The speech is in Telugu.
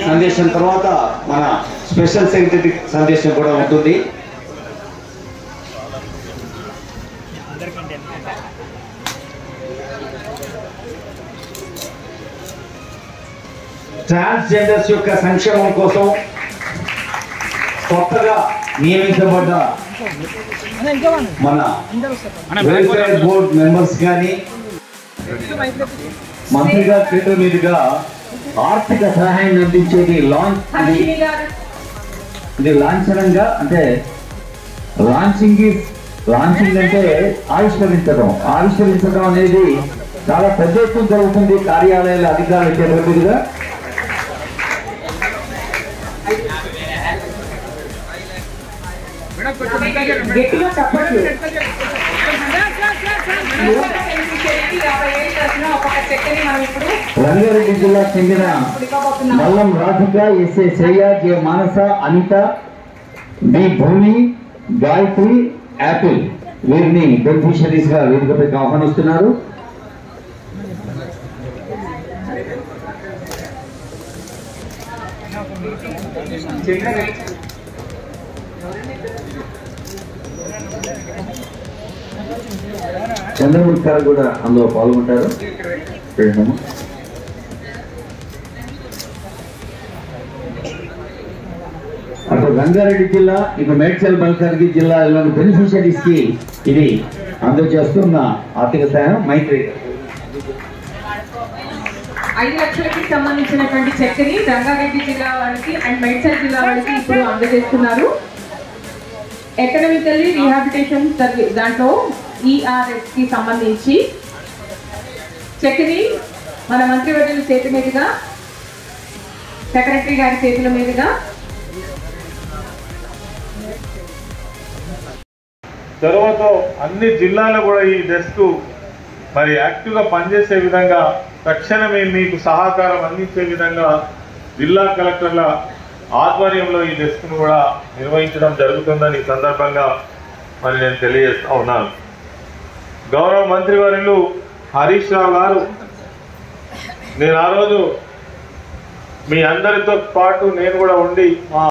సందేశం తర్వాత మన స్పెషల్ సెక్రటరీ సందేశం కూడా ఉంటుంది ట్రాన్స్జెండర్స్ యొక్క సంక్షేమం కోసం కొత్తగా నియమించబడ్డ మన వెల్ఫేర్ బోర్డ్ మెంబర్స్ కానీ మంత్రిగా చేతుల మీదుగా ఆర్థిక సహాయం అందించేది లాంచ్ ఇది హర్షిని గారు ఇది లాంఛనంగా అంటే లాంచింగ్ ఇస్ లాంచింగ్ అంటే ఆవిష్కరించడం ఆవిష్కరించడం అనేది చాలా పెద్ద ఎత్తున జరుగుతుంది కార్యాలయాల అధికారుల చేతుల మీదుగా గట్టిగా తప్పట్లు నూతన బెనిఫిషియరీకి యాభై ఏళ్ళు వచ్చిన ఒక్కొక్క చెక్కని మనం ఇప్పుడు రంగారెడ్డి జిల్లా చెందిన ఉడకబోతున్నాం Mallam Radhika S A Shreya J Manasa Anitha B Bhumi Gayathri Apple వీరిని బెనిఫిషరీస్ గా వేదికపైకి ఆహ్వానిస్తున్నారు చంద్రమూర్తి గారు కూడా అందులో పాల్గొంటారు వెళ్ళమ్మా. అటు రంగారెడ్డి జిల్లా ఇటు మేడ్చల్ మల్కార్గి జిల్లాలోని బెనిఫిషరీస్ కి ఇది అందజేస్తున్న ఆర్థిక సహాయం మైత్రి ఐదు లక్షలకి సంబంధించినటువంటి చెక్కని రంగారెడ్డి జిల్లా వాళ్ళకి అండ్ మేడ్చల్ జిల్లా వాళ్ళకి ఇప్పుడు అందజేస్తున్నారు ఎకనామికల్లీ రీహాబిలిటేషన్ సర్వీస్ దాంట్లో ఈఆర్ఎస్ కి సంబంధించి చెక్ని మన మంత్రివర్యుల చేతి మీదుగా సెక్రటరీ గారి చేతుల మీదుగా చొరవతో అన్ని జిల్లాలు కూడా ఈ డెస్క్ మరి యాక్టివ్గా పనిచేసే విధంగా తక్షణమే మీకు సహకారం అందించే విధంగా జిల్లా కలెక్టర్ల ఆధ్వర్యంలో ఈ డెస్క్ను కూడా నిర్వహించడం జరుగుతుందని ఈ సందర్భంగా మరి నేను తెలియజేస్తా ఉన్నాను గౌరవ మంత్రివర్యులు హరీష్ రావు గారు నేను ఆ రోజు మీ అందరితో పాటు నేను కూడా ఉండి మా